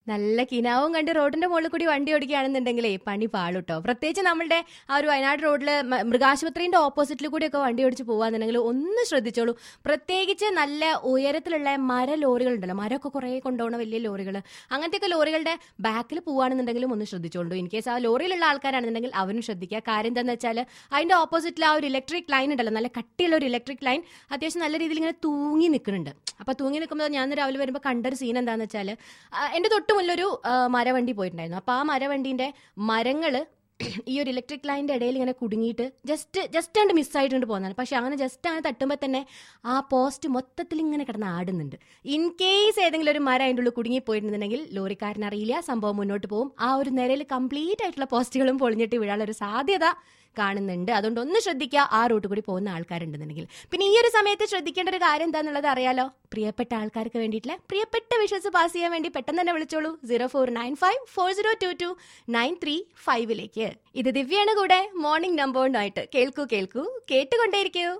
നല്ല കിനാവും കണ്ട് റോഡിന്റെ മുകളിൽ കൂടി വണ്ടി ഓടിക്കുകയാണെന്നുണ്ടെങ്കിലേ പണി പാളുട്ടോ പ്രത്യേകിച്ച് നമ്മളുടെ ആ ഒരു വയനാട് റോഡിൽ മൃഗാശുപത്രിന്റെ ഓപ്പോസിറ്റിൽ കൂടിയൊക്കെ വണ്ടി ഓടിച്ച് പോവാന്നുണ്ടെങ്കിൽ ഒന്ന് ശ്രദ്ധിച്ചോളൂ പ്രത്യേകിച്ച് നല്ല ഉയരത്തിലുള്ള മര ലോറികൾ ഉണ്ടല്ലോ മരമൊക്കെ കുറേ കൊണ്ടുപോകുന്ന വലിയ ലോറികൾ അങ്ങനത്തെയൊക്കെ ലോറികളുടെ ബാക്കിൽ പോവാണെന്നുണ്ടെങ്കിലും ഒന്ന് ശ്രദ്ധിച്ചോളൂ ഇൻ കേസ് ആ ലോറിയിലുള്ള ആൾക്കാരാണെന്നുണ്ടെങ്കിൽ അവരും ശ്രദ്ധിക്കുക കാര്യം എന്താണെന്ന് വെച്ചാൽ അതിന്റെ ഓപ്പോസിറ്റിൽ ആ ഒരു ഇലക്ട്രിക് ലൈൻ ഉണ്ടല്ലോ നല്ല കട്ടിയുള്ള ഒരു ഇലക്ട്രിക് ലൈൻ അത്യാവശ്യം നല്ല രീതിയിൽ ഇങ്ങനെ തൂങ്ങി നിൽക്കുന്നുണ്ട് അപ്പൊ തൂങ്ങി നിൽക്കുമ്പോൾ ഞാൻ ഇന്ന് രാവിലെ വരുമ്പോൾ കണ്ടൊരു സീൻ എന്താണെന്ന് വെച്ചാൽ എന്റെ തൊട്ട് മുന്നിലൊരു ആ, മരവണ്ടി പോയിട്ടുണ്ടായിരുന്നു അപ്പൊ ആ മരവണ്ടീന്റെ മരങ്ങള് ഈ ഒരു ഇലക്ട്രിക് ലൈനിന്റെ ഇടയിൽ ഇങ്ങനെ കുടുങ്ങിയിട്ട് ജസ്റ്റ് ജസ്റ്റ് കണ്ട് മിസ്സായിട്ടുണ്ട് പോകുന്നതാണ് പക്ഷെ അങ്ങനെ ജസ്റ്റ് അങ്ങനെ തട്ടുമ്പോൾ തന്നെ ആ പോസ്റ്റ് മൊത്തത്തിൽ ഇങ്ങനെ കിടന്ന് ആടുന്നുണ്ട് ഇൻ കേസ് ഏതെങ്കിലും ഒരു മരം അതിൻ്റെ ഉള്ളിൽ കുടുങ്ങി പോയിട്ടുണ്ടെന്നുണ്ടെങ്കിൽ ലോറിക്കാരൻ അറിയില്ല സംഭവം മുന്നോട്ട് പോകും ആ ഒരു നിരയിൽ കംപ്ലീറ്റ് ആയിട്ടുള്ള പോസ്റ്റുകളും പൊളിഞ്ഞിട്ട് വീഴാനുള്ള ഒരു സാധ്യത കാണുന്നുണ്ട് അതുകൊണ്ട് ഒന്ന് ശ്രദ്ധിക്കുക ആ റൂട്ട് കൂടി പോകുന്ന ആൾക്കാരുണ്ടെന്നുണ്ടെങ്കിൽ പിന്നെ ഈ ഒരു സമയത്ത് ശ്രദ്ധിക്കേണ്ട ഒരു കാര്യം എന്താണെന്നുള്ളത് അറിയാലോ പ്രിയപ്പെട്ട ആൾക്കാർക്ക് വേണ്ടിയിട്ടുള്ള പ്രിയപ്പെട്ട വിഷസ് പാസ് ചെയ്യാൻ വേണ്ടി പെട്ടെന്ന് തന്നെ വിളിച്ചോളൂ zero four nine five four zero two two nine three ഫൈവിലേക്ക് ഇത് ദിവ്യാണ് കൂടെ മോർണിംഗ് നമ്പറിനായിട്ട് കേൾക്കൂ കേൾക്കൂ കേട്ടുകൊണ്ടേയിരിക്കൂ